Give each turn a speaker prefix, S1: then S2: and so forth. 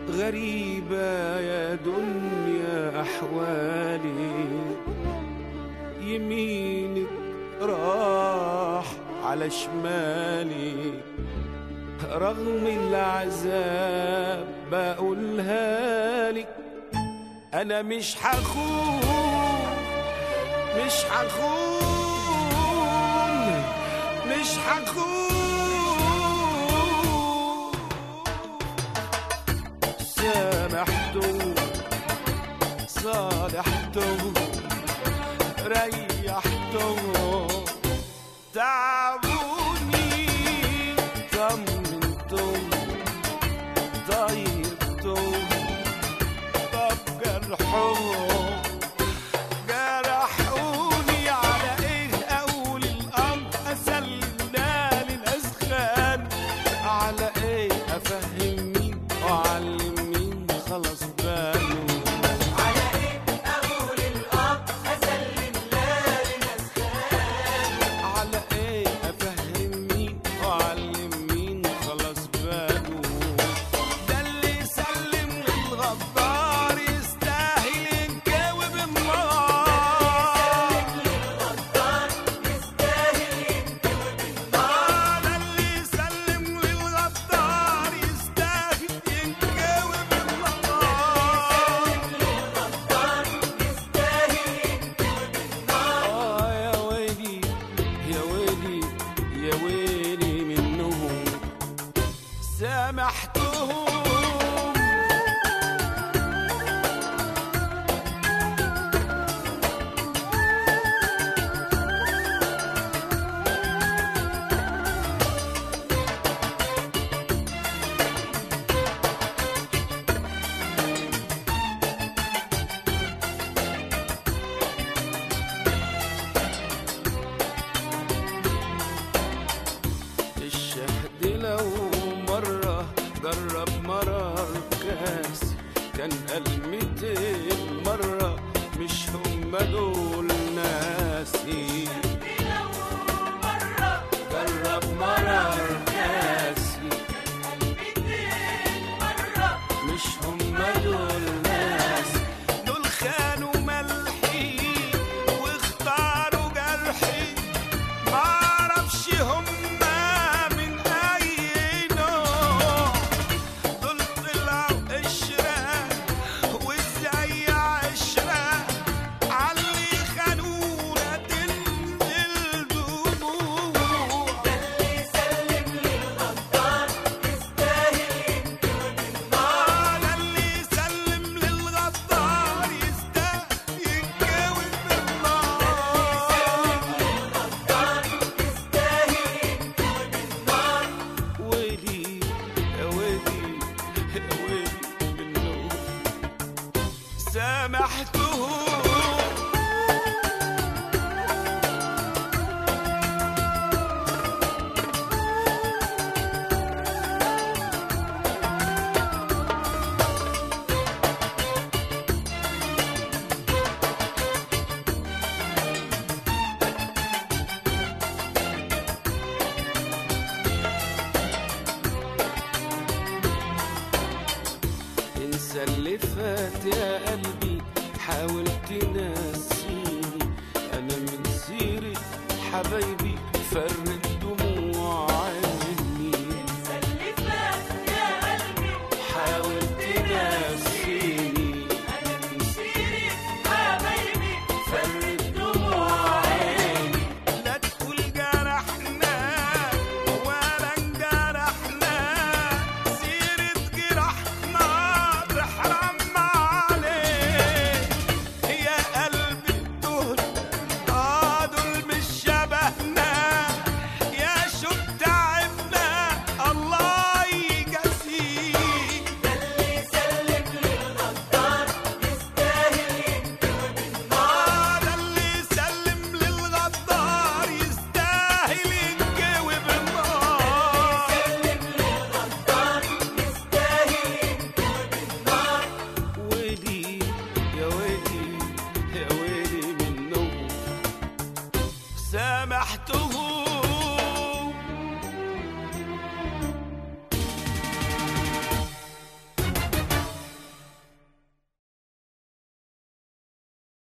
S1: غريبة يا دنيا أحوالي يمينك راح على شمالي رغم العذاب بقولها لك أنا مش هخون مش هخون مش هخون سامحته صالحته ريحته تعبوني طمنته طيبته طب جرحه جرحوني على ايه اول الامر اسلمنا للاسخان على ايه افهم مين واعلم مين خلاص باله على ايه افهم مين واعلم مين خلاص باله ده اللي يسلم للغدار يستاهل ينجاوب النار آه، ده اللي يسلم للغدار يستاهل ينجاوب النار آه يا ويلي يا ويلي يا ويلي منهم سامحتهم الشهد لو مرة جرب مرار كاس كان المتين مرة مش هم دول ناسي جرب مرار كاسي مش هم دول ناس دول خانوا ملحي واختاروا جرحي معرفش هما من اي نوع دول طلعوا قشرة وازاي عشرة علي خانونا تنزل دموع آه، ده اللي يسلم للغدار يستاهل يتجاوب بالنار ويلي يا ويلي يا ويلي منه سامحته انسى اللي فات يا قلبي حاول تنسيني انا من سيرة حبايبي فرد دموع عيني حاول تنسيني فرد دموع عيني لا تقول جرحنا ولا انجرحنا سيرة جرحنا تحرم عليك يا قلبي دول اه دول مش شبهنا يا شو تعبنا الله يجازيك آه ده اللي يسلم للغدار يستاهل يتجاوب النار ويلي يا ويلي يا ويلي منه سامحته